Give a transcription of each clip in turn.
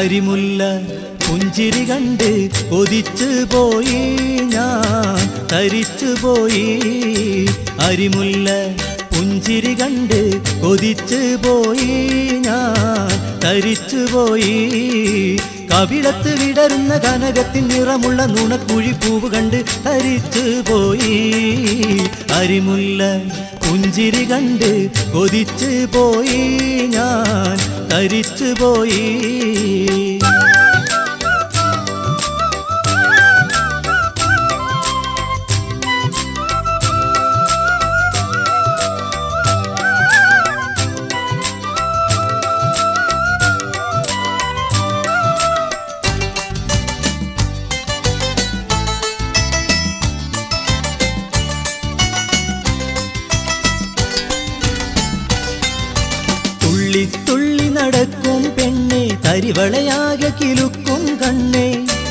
അരിമുല്ല പുഞ്ചിരി കണ്ട് കൊതിച്ചു പോയി ഞാൻ തരിച്ചു പോയി അരിമുല്ല പുഞ്ചിരി കണ്ട് കൊതിച്ചു പോയി ഞാൻ തരിച്ചു പോയി കവിളത്ത് വിടരുന്ന കനകത്തിൻ നിറമുള്ള നുണക്കുഴി പൂവ് കണ്ട് തരിച്ചു പോയി അരിമുല്ല പുഞ്ചിരി കണ്ട് കൊതിച്ചു പോയി ഞാൻ തരിച്ചു പോയി തുള്ളി തുള്ളി നടക്കും പെണ്ണെ തരിവളയാകെ കിലുക്കും കണ്ണേ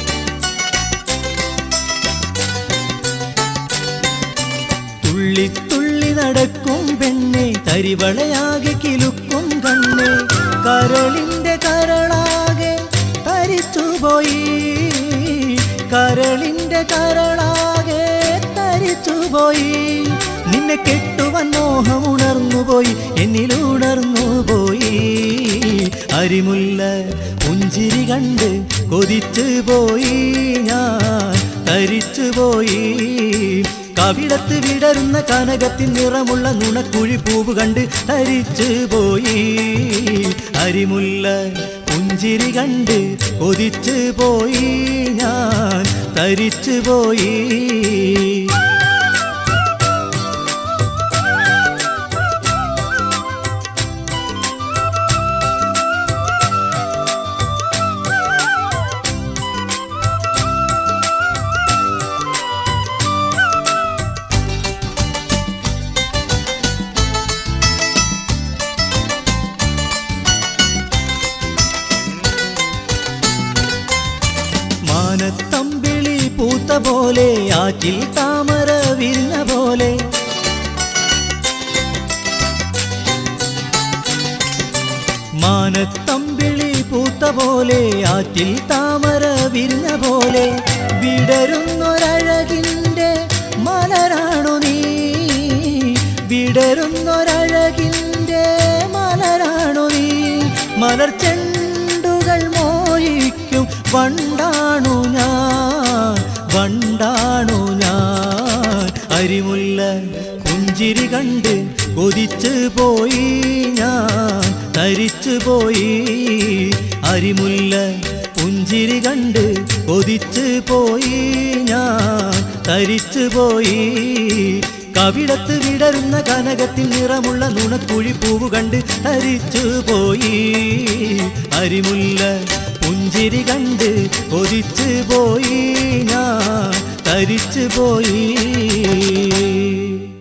തുള്ളി തുള്ളി നടക്കും പെണ്ണെ തരിവളയാകെ കിലുക്കും കണ്ണേ കരളിന്റെ കരളാകെ തരിച്ചുപോയി കരളിന്റെ കരളാകെ തരിച്ചുപോയി നിന്നെ കെട്ടുവൻ മോഹം ഉണർന്നുപോയി എന്നിലുണർന്നുപോയി അരിമുല്ല പുഞ്ചിരി കണ്ട് കൊതിച്ചു പോയി ഞാൻ തരിച്ചു പോയി കവിടത്ത് വിടരുന്ന കനകത്തിൻ നിറമുള്ള നുണക്കുഴി പൂവ് കണ്ട് തരിച്ചു പോയി അരിമുല്ല പുഞ്ചിരി കണ്ട് കൊതിച്ചു പോയി ഞാൻ തരിച്ചു പോയി മാനത്തമ്പിളി പൂത്ത പോലെ ആറ്റിൽ താമര വിരിഞ്ഞ പോലെ മാനത്തമ്പിളി പൂത്ത പോലെ ആറ്റിൽ താമര വിരിഞ്ഞ പോലെ വിടരുന്നൊരഴകിൻ്റെ മലരാണു നീ വിടരുന്നൊരഴകിൻ്റെ മലരാണു നീ മലർ ചെണ്ടുകൾ മോഹിക്കും വണ്ടാണു ഞാൻ വണ്ടാണു ഞാൻ അരിമുല്ല പുഞ്ചിരി കണ്ട് കൊതിച്ചു പോയി ഞാൻ തരിച്ചു പോയി അരിമുല്ല പുഞ്ചിരി കണ്ട് കൊതിച്ചു പോയി ഞാൻ തരിച്ചു പോയി കവിടത്ത് വിടരുന്ന കനകത്തിൽ നിറമുള്ള നുണക്കുഴി പൂവ് കണ്ട് തരിച്ചു പോയി അരിമുല്ല പുഞ്ചിരി കണ്ട് കൊതിച്ചു പോയി ഞാൻ തരിച്ചു പോയി